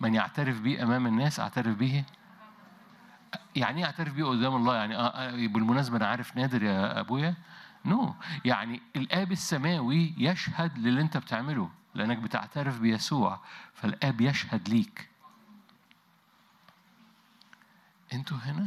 من يعترف بي امام الناس اعترف به يعني ايه اعترف بيه قدام الله يعني آه آه بالمناسبه انا عارف نادر يا ابويا نو no. يعني الاب السماوي يشهد للي انت بتعمله لانك بتعترف بيسوع فالاب يشهد ليك انتوا هنا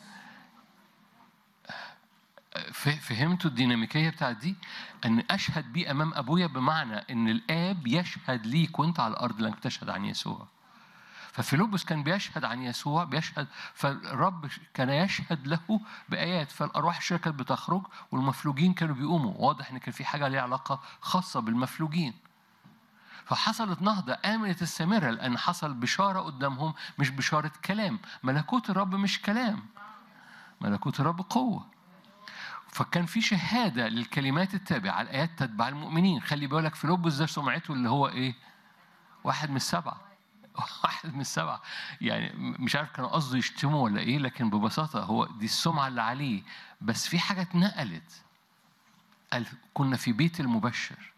فهمتوا الديناميكيه بتاعت دي ان اشهد بيه امام ابويا بمعنى ان الاب يشهد ليك وانت على الارض لانك بتشهد عن يسوع ففيلبس كان بيشهد عن يسوع بيشهد فالرب كان يشهد له بآيات فالأرواح الشركة كانت بتخرج والمفلوجين كانوا بيقوموا واضح إن كان في حاجة ليها علاقة خاصة بالمفلوجين فحصلت نهضة آمنت السامرة لأن حصل بشارة قدامهم مش بشارة كلام ملكوت الرب مش كلام ملكوت الرب قوة فكان في شهادة للكلمات التابعة الآيات تتبع المؤمنين خلي بالك فيلبس ده سمعته اللي هو إيه واحد من السبعة واحد من السبعة يعني مش عارف كانوا قصده يشتموا ولا ايه لكن ببساطة هو دي السمعة اللي عليه بس في حاجة اتنقلت قال كنا في بيت المبشر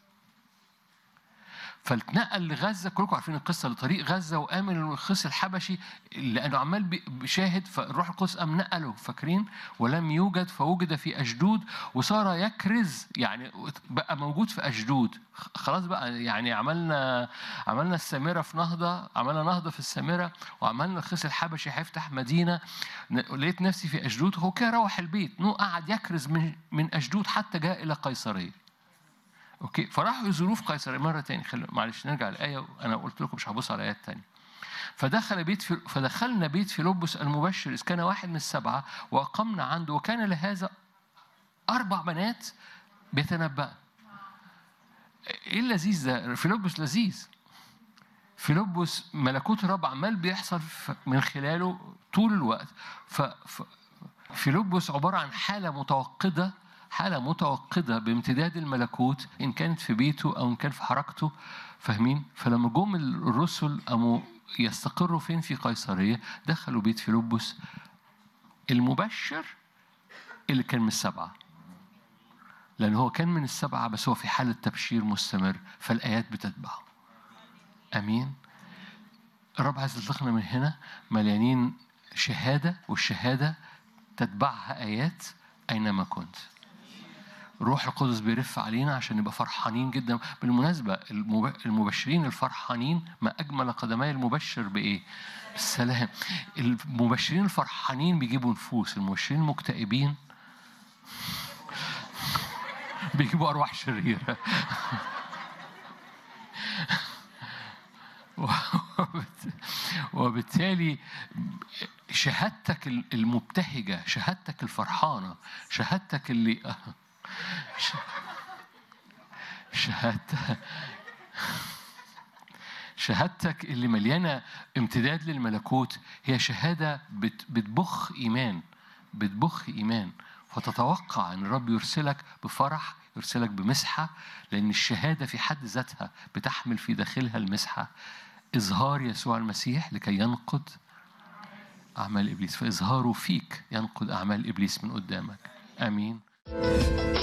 فاتنقل لغزة كلكم عارفين القصة لطريق غزة وآمن الخص الحبشي لأنه عمال بيشاهد فالروح القدس قام نقله فاكرين ولم يوجد فوجد في أشدود وصار يكرز يعني بقى موجود في أشدود خلاص بقى يعني عملنا عملنا السامرة في نهضة عملنا نهضة في السامرة وعملنا الخص الحبشي هيفتح مدينة لقيت نفسي في أشدود هو كده روح البيت نو قعد يكرز من من أشدود حتى جاء إلى قيصرية اوكي فراحوا يزوروه في قيصرية مرة تاني خل... معلش نرجع الآية أنا قلت لكم مش هبص على آيات تانية فدخل بيت في... فدخلنا بيت فيلبس المبشر إذ كان واحد من السبعة وأقمنا عنده وكان لهذا أربع بنات بيتنبأ إيه اللذيذ ده؟ فيلبس لذيذ فيلبس ملكوت الرب عمال بيحصل من خلاله طول الوقت ف... ف... فيلبس عبارة عن حالة متوقدة حالة متوقدة بامتداد الملكوت إن كانت في بيته أو إن كان في حركته فاهمين؟ فلما جم الرسل قاموا يستقروا فين في قيصرية دخلوا بيت فيلبس المبشر اللي كان من السبعة لأن هو كان من السبعة بس هو في حالة تبشير مستمر فالآيات بتتبعه أمين الرب عايز يطلقنا من هنا مليانين شهادة والشهادة تتبعها آيات أينما كنت روح القدس بيرف علينا عشان نبقى فرحانين جدا بالمناسبة المبشرين الفرحانين ما أجمل قدمي المبشر بإيه؟ بالسلام المبشرين الفرحانين بيجيبوا نفوس المبشرين المكتئبين بيجيبوا أرواح شريرة وبالتالي شهادتك المبتهجة شهادتك الفرحانة شهادتك اللي شهادتك شهادتك اللي مليانة امتداد للملكوت هي شهادة بتبخ إيمان بتبخ إيمان فتتوقع أن الرب يرسلك بفرح يرسلك بمسحة لأن الشهادة في حد ذاتها بتحمل في داخلها المسحة إظهار يسوع المسيح لكي ينقض أعمال إبليس فإظهاره فيك ينقض أعمال إبليس من قدامك آمين